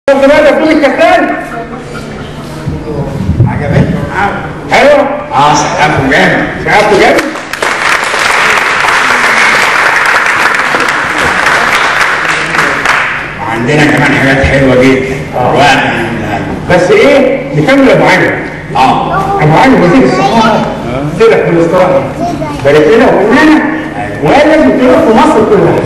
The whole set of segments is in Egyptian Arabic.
شفت بقى تبدو الكسلان عجبتك؟ حلو اه سقفوا جامد شعبته جامد وعندنا كمان حاجات حلوه جدا واحد من بس ايه نكمل ابو علي اه ابو علي وزير الصحافه طلع في الاستراحه بارك لنا وقلنا وقال لازم تروح في مصر كلها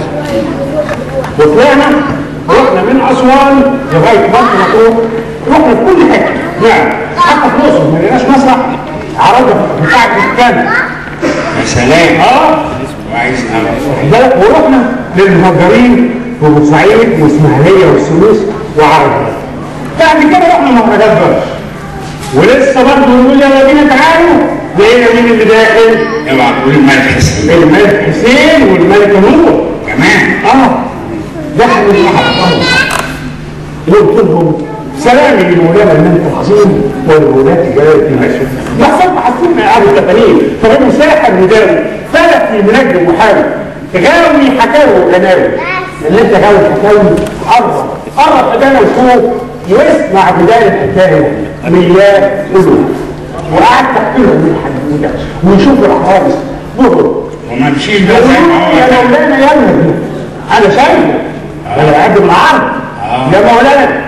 وطلعنا رحنا من اسوان لغايه مرسى مطروح رحنا في كل حته يعني حتى في الاقصر ما لقيناش مسرح عرضنا بتاع الكامل يا سلام اه كويس قوي واخد بالك ورحنا للمهجرين في بورسعيد واسماعيليه والسويس وعربيه بعد كده رحنا مهرجان برش ولسه برضه نقول يلا بينا تعالوا لقينا مين اللي داخل؟ اوعى تقول الملك حسين الملك حسين والملك نور كمان اه دخلوا المحطة قلت لهم سلامي للولاة الملك العظيم والولاة جلالة الملك يحصل حاسين من أهل التفانين فهم ساحر وداوي فلكي منجم وحاوي غاوي حكاوي وغناوي اللي انت غاوي حكاوي قرب قرب حكاوي وشوف واسمع بداية الحكاية مياه قلوب وقعدت احكي لهم من الحدوته ونشوف العرايس بطل وما مشيش بقى زي ما هو يا كده. مولانا يا ابني انا شايفه انا بقدم العرض يا مولانا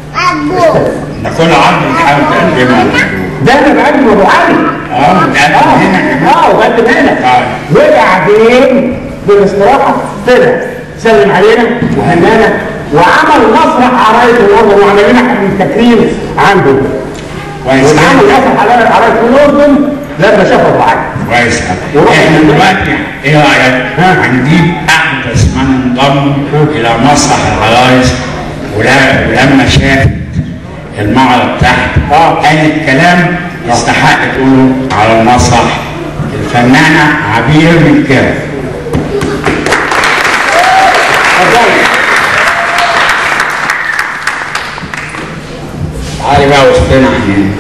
ده كل عرض بتحاول تقدمه ده انا بقدم ابو علي اه ده اه هنا كمان اه وبقدم هنا طيب. وبعدين بالاستراحه طلع سلم علينا وهنانا وعمل مسرح عرايس الاردن وعمل لنا حفل تكريم عنده كويس وعمل قوي مسرح على عرايس الاردن لما شاف ابو علي كويس قوي ورحنا احنا هناك. دلوقتي ايه رايك ها. هنجيب احدث من انضم الى مسرح العرايس ولا- ولما شافت المعرض تحت آه. قالت كلام يستحق تقوله على المسرح الفنانه عبير مكاوي اتفضل تعالي بقى وسطنا احنا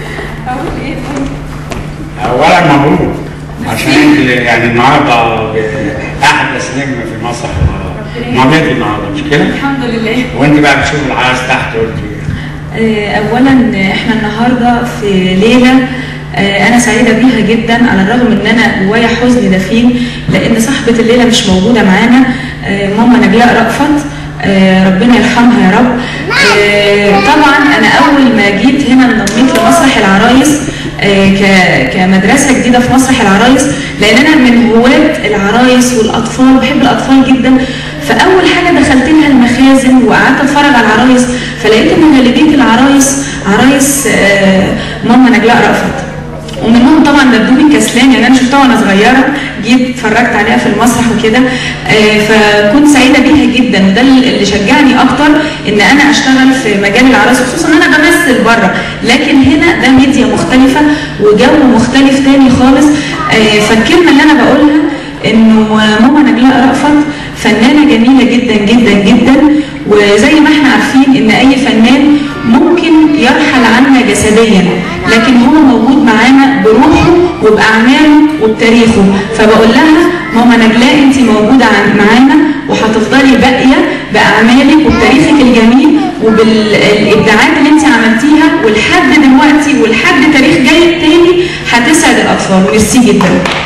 اولا مبروك عشان انت اللي- يعني النهارده احدث نجم في مسرح مريت النهارده مش كده؟ الحمد لله وانت بقى بتشوف العرايس تحت قلت ايه؟ آه، اولا احنا النهارده في ليله آه، انا سعيده بيها جدا على الرغم ان انا جوايا حزن دفين لان صاحبه الليله مش موجوده معانا آه، ماما نجلاء رأفت آه، ربنا يرحمها يا رب آه، طبعا انا اول ما جيت هنا انضميت لمسرح العرايس آه، ك- كمدرسه جديده في مسرح العرايس لان انا من هواة العرايس والاطفال بحب الاطفال جدا فاول حاجه دخلت لها المخازن وقعدت اتفرج على العرايس فلقيت ان غالبيه العرايس عرايس آه، ماما نجلاء رأفت ومنهم طبعا دبدوب الكسلان يعني انا شفتها وانا صغيره جيت اتفرجت عليها في المسرح وكده آه، فكنت سعيده بيها جدا وده اللي شجعني اكتر ان انا اشتغل في مجال العرايس خصوصا ان انا بمثل بره لكن هنا ده ميديا مختلفه وجو مختلف تاني خالص آه، فالكلمه اللي انا بقولها انه ماما نجلاء رأفت فنانه جميله جدا جدا جدا وزي ما احنا عارفين ان اي فنان ممكن يرحل عنا جسديا لكن هو موجود معانا بروحه وباعماله وبتاريخه فبقول لها ماما نجلاء انت موجوده عن- معانا وهتفضلي باقيه باعمالك وبتاريخك الجميل وبالابداعات اللي انت عملتيها ولحد دلوقتي ولحد تاريخ جاي تاني هتسعد الاطفال ميرسي جدا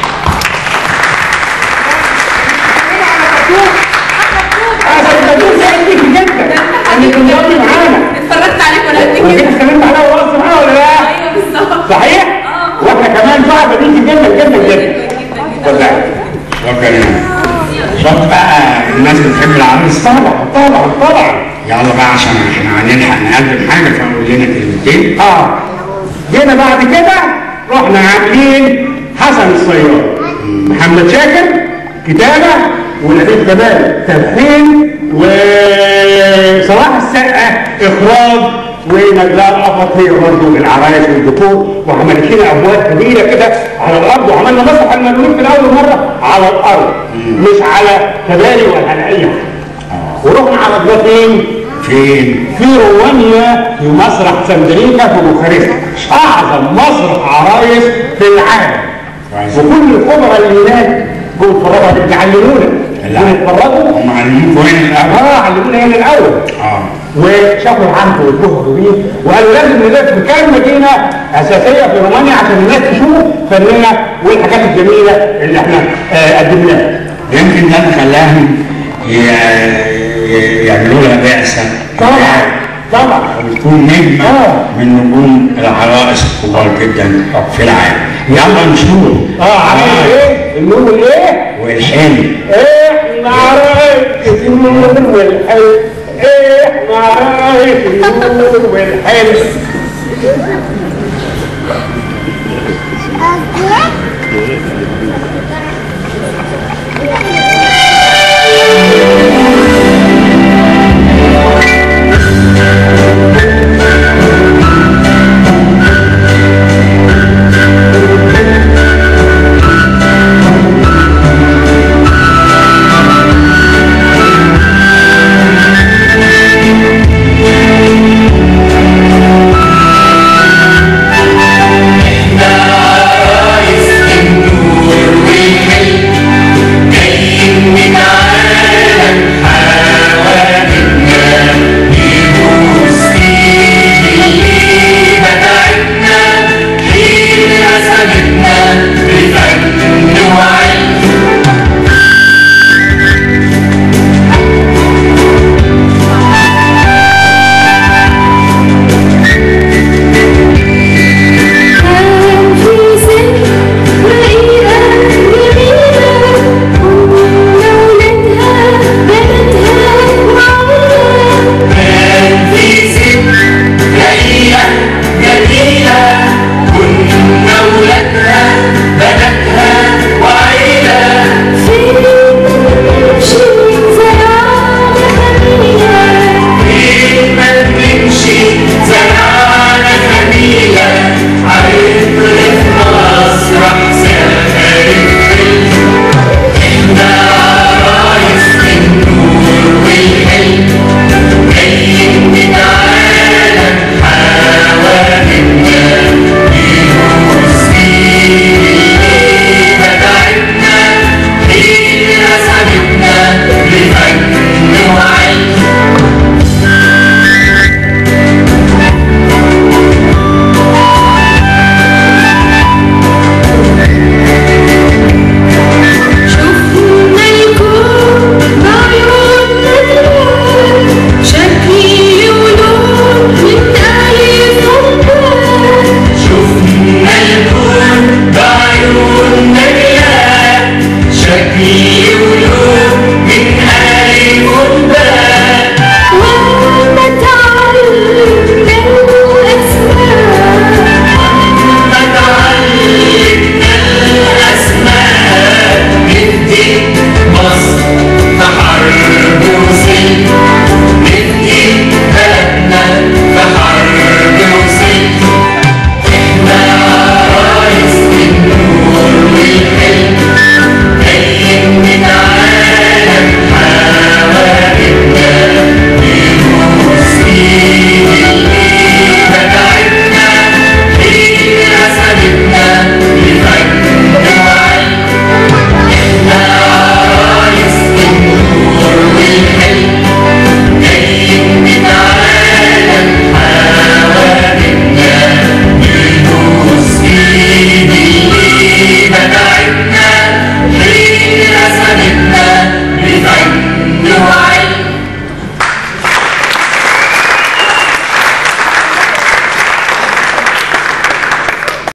انا بدون سعيد بيك جدا انك تنضمي معانا اتفرجت عليك وانا قد وجيت كده اتكلمت عليها ورقصت معاها ولا لا؟ ايوه بالظبط صحيح؟ آه. واحنا كمان صعبه دي جدا جدا جدا ولا شكرا شفت بقى الناس بتحب العرايس طبعا طبعا طبعا يلا بقى عشان احنا هنلحق نقدم حاجه فنقول لنا كلمتين اه جينا بعد كده رحنا عاملين حسن الصياد محمد شاكر كتابة ونبيل جمال تلحين وصلاح السقا اخراج ونجلاء رأفت هي برضه العرايس والديكور وعملت لنا ابواب كبيره كده على الارض وعملنا مسرح المجنون في الاول مره على الارض مش على كباري ولا على اي حاجه ورحنا على ده فين؟ فين؟ في رومانيا في مسرح سندريكا في بوخارست اعظم مسرح عرايس في العالم كويس. وكل الخبراء اللي هناك جم اتفرجوا بيعلمونا لا. بنتفرجوا هم علموكوا هنا الاول اه علمونا هنا الاول اه وشافوا العرض والجهد بيه وقالوا لازم نلف بكام مدينه اساسيه في رومانيا عشان الناس تشوف فننا والحاجات الجميله اللي احنا آه، قدمناها. يمكن ده اللي خلاهم ي- ي- يعملوا لها بعثه طبعا طبعا وتكون نجمه آه. من نجوم العرائس الكبار جدا في العالم يلا نشوف اه عملوا ايه؟ النور ايه؟ والحلم احنا عرايس النور والحلم احنا عرايس النور والحلم Okay.